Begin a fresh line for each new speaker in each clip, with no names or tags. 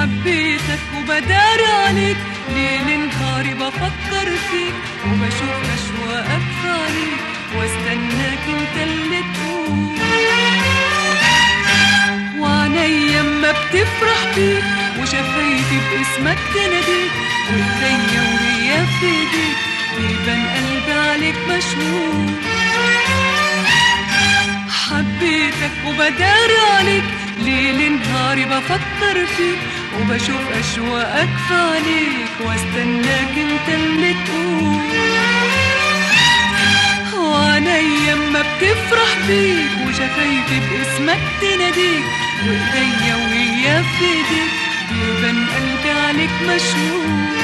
حبيتك وبدار عليك ليل نهاري بفكر فيك وبشوف أشواقك في عليك واستناك انت اللي تقول وعينيا اما بتفرح بيك وشفايفي باسمك تناديك وايديا وهي في ايديك بيبان قلبي عليك مشهور حبيتك وبدار عليك ليل نهاري بفكر فيك وبشوف أشواقك في عليك واستناك انت اللي تقول وعينيا اما بتفرح بيك وشفايفي باسمك تناديك وايديا وهي في ايديك بيبان قلبي عليك مشهور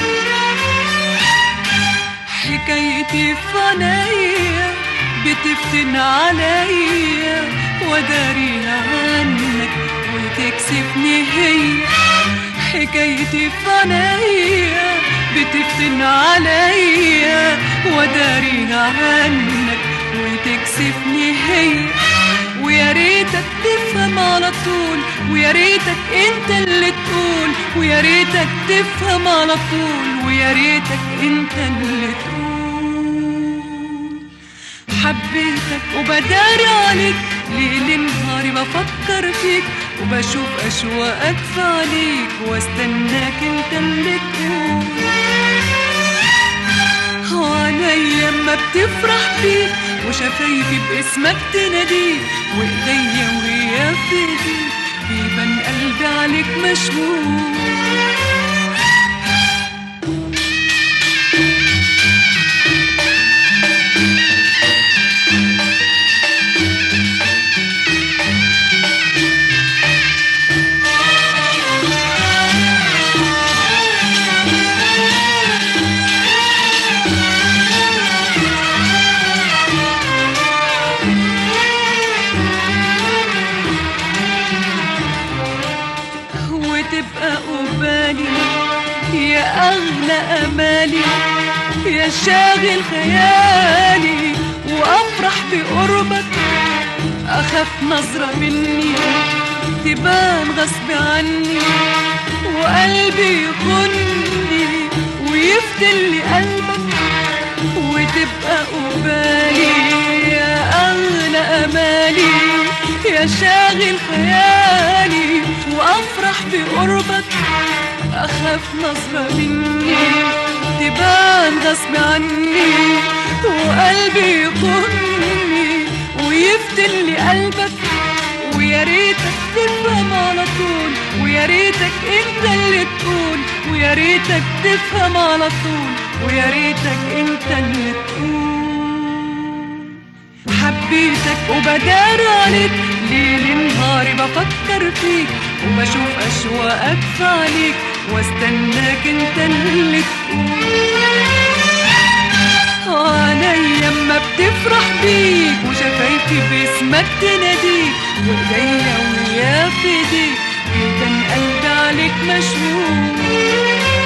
حكايتي في عينيا بتفتن عليا وداريها عنك وتكسفني هي حكايتي في عينيا بتفتن عليا وداريها عنك وتكسفني هي ويا ريتك تفهم على طول ويا ريتك انت اللي تقول ويا ريتك تفهم على طول ويا ريتك انت اللي تقول حبيتك وبدار عليك ليل نهاري بفكر فيك وبشوف أشواقك في عليك واستناك انت اللي تقول وعينيا اما بتفرح بيك وشفايفي باسمك تناديك وايديا وهي في ايديك بيبان قلبي عليك مشهور وتبقى قبالي يا أغلى أمالي يا شاغل خيالي وأفرح بقربك أخاف نظرة مني تبان غصب عني وقلبي يخني ويفتن لي قلبك وتبقى قبالي يا أغلى أمالي يا شاغل خيالي وأفرح بقربك أخاف نظرة مني تبان غصب عني وقلبي يخني ويفتن لي قلبك ويا ريتك تفهم على طول ويا ريتك انت اللي تقول ويا ريتك تفهم على طول ويا ريتك انت اللي تقول حبيتك وبدار عليك ليل نهاري بفكر فيك وبشوف أشواقك في عليك واستناك انت اللي تقول عينيا اما بتفرح بيك وشفايفي باسمك تناديك وايديا ويا في ايديك بيبان قلبي عليك مشهور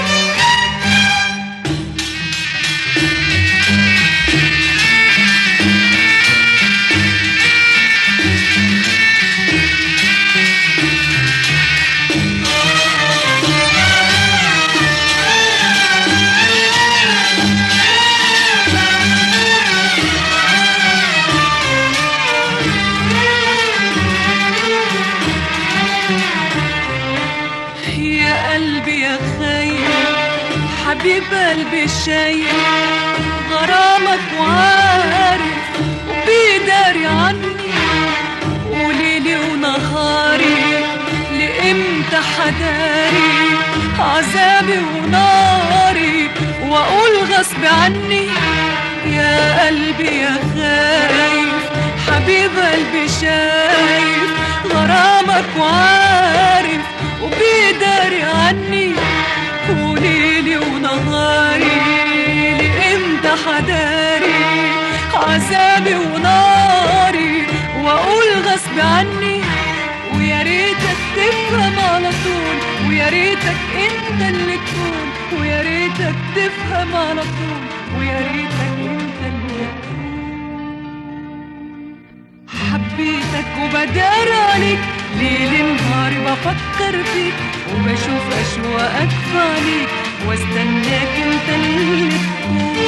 يا قلبي يا خير حبيب قلبي شايف غرامك وعارف وبيداري عني وليلي ونهاري لإمتى حداري عذابي وناري وأقول غصب عني يا قلبي يا خايف حبيب قلبي شايف غرامك وعارف وبيداري عني وليلي ونهاري لإمتى حداري عذابي وناري وأقول غصب عني ويا ريتك تفهم على طول ويا ريتك انت اللي تقول ويا ريتك تفهم على طول ويا ريتك انت اللي تقول حبيتك وبدار عليك ليل نهاري بفكر فيك وبشوف أشواقك في عينيك واستناك انت اللي تكون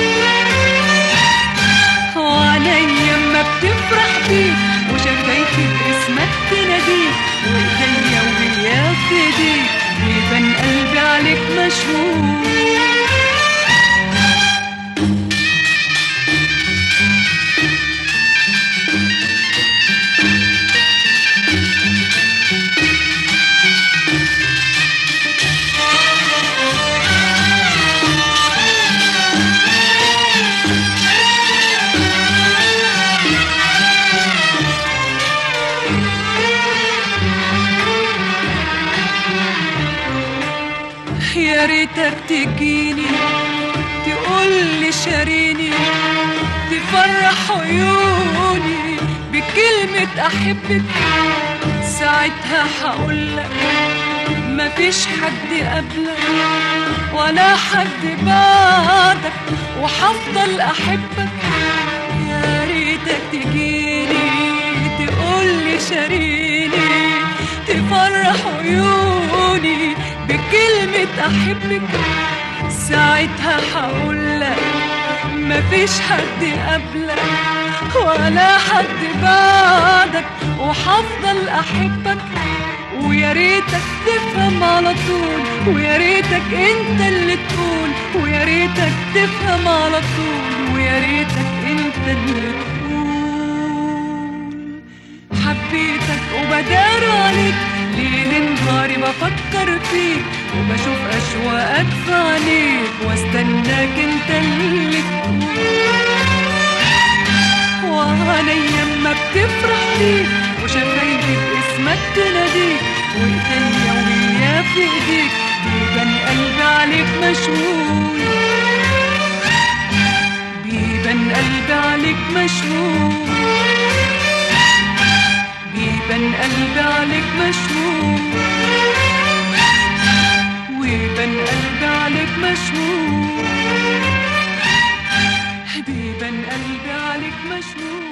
وعليا اما بتفرح بيك وشفايفي باسمك تناديك وايديا وهي في ايديك بيبان قلبي عليك مشهور يا ريتك تجيني تقولي شاريني تفرح عيوني بكلمة أحبك ساعتها هقولك مفيش حد قبلك ولا حد بعدك وحفضل أحبك يا ريتك تجيني تقولي شاريني تفرح عيوني بكلمة أحبك ساعتها هقولك مفيش حد قبلك ولا حد بعدك وحفضل أحبك ويا ريتك تفهم على طول ويا ريتك انت اللي تقول ويا ريتك تفهم على طول ويا ريتك انت اللي تقول حبيتك وبدار عليك ليل نهاري بفكر فيك وبشوف أشواقك في عينيك واستناك انت اللي تقول وعليا اما بتفرح بيك وشفايفي باسمك تناديك وايديا وهي في ايديك بيبان قلبي عليك مشغول بيبان قلبي عليك مشغول بيبان قلبي عليك مشغول ويبان قلبي عليك مشغول بيبان قلبي عليك مشغول